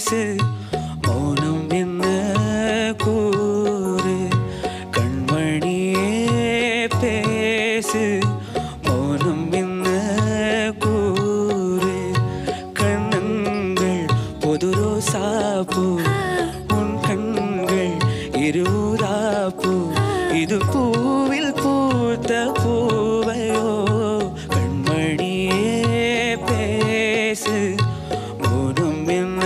பேசு மௌனம் என்ன கூறு கண்மணியே பேசு மௌனம் என்ன கூறு கண்ணங்கள் பொது ரோசாப்பூ உன் கண்கள் இருதாப்பூ இது பூவில் பூத்த பூவையோ கண்மணியே பேசு மௌனம் என்ன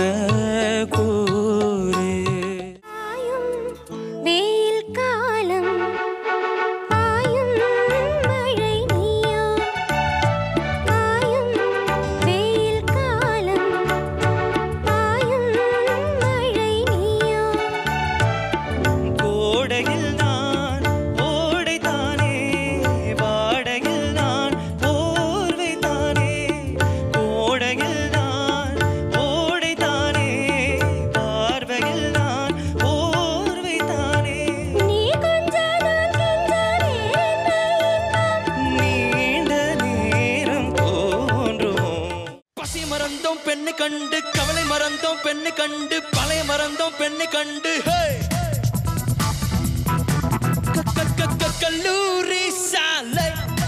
கூறு பாயும் வெயில் காலம் பாயும் மழை நீயோ பாயும் வெயில் காலம் பாயும் மழை நீயோ கோடையில் நான் ஓடை தானே வாடையில் நான் போர்வை தானே கோடையில் நான் ஓடை தானே பார்வையில் நான் போர்வை தானே நீ கொஞ்ச நான் கெஞ்ச வேண்டாம் நீண்ட நேரம் தோன்றுமோ பசி மறந்தோம் பெண்ணை கண்டு கவலை மறந்தோம் பெண்ணை கண்டு பழைய மறந்தோம் பெண்ணை கண்டு ஹே! க- க- க- க- கல்லூரி சாலை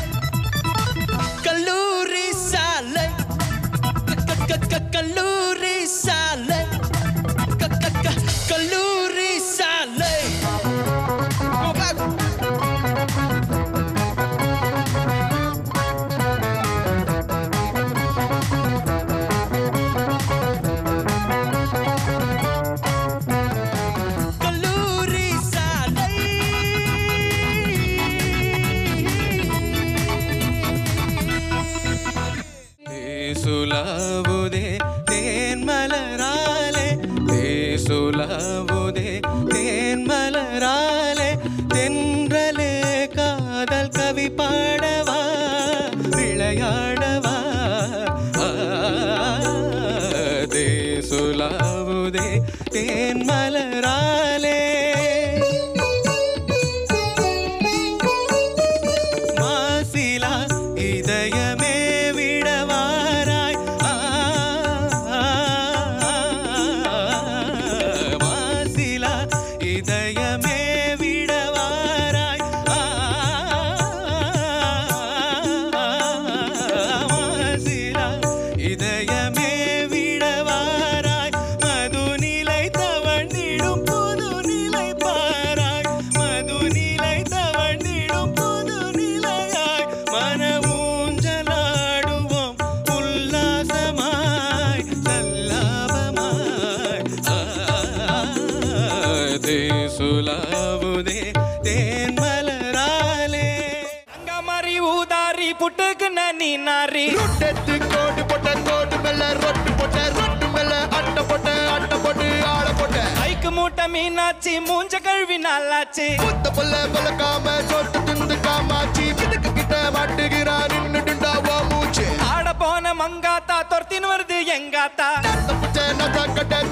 கல்லூரி சாலை க- க- க- க- கல்லூரி சாலை க- க- க- கல்லூரி சாலை Go back. கல்லூரி சாலை தேசுலாவுதே தேன்மலராலே தேசுலாவுதே தேன்மலராலே தென்றலே காதல் கவி பாடவா விளையாடவா ஆ, தேசுலாவுதே தேன்மலராலே மாசிலா இதயமே விடவாராய் ஆ, ஆ, ஆ, மாசிலா இதயமே விடவாராய் ஆ, மாசிலா இதயமே விடவாராய் மதுநிலை தவழ்ந்திடும் புதுநிலை பாராய் மதுநிலை தவழ்ந்திடும் புதுநிலையாய் மன ஊஞ்சலாடுவோம் உல்லாசமாய் சல்லாபமாய் தேசுலாவுதே தேன்மலராலே அங்கமாரி ஊதாரி புட்டுக்கு நனி நாரி ரொட்டெத்து கோடு போட்ட கோடு மேல ரொட்டு போட்ட ரொட்டு மேல அட்டை போட்ட அட்டை போட்டு ஆள போட்ட ஐக்கு மூட்டை மீனாச்சி மூஞ்ச கழுவி நல்லாச்சு புத்த புள்ள பலக்காம சொட்டு திந்து காமாச்சி கிட்டக்கு கிட்ட மாட்டுகிறான் நின்னுட்டுண்டா ஓ மூச்சு ஆட போன மங்காத்தா தொர்த்தின்னு வருது எங்காத்தா தப்பிச்ச நசா கட்ட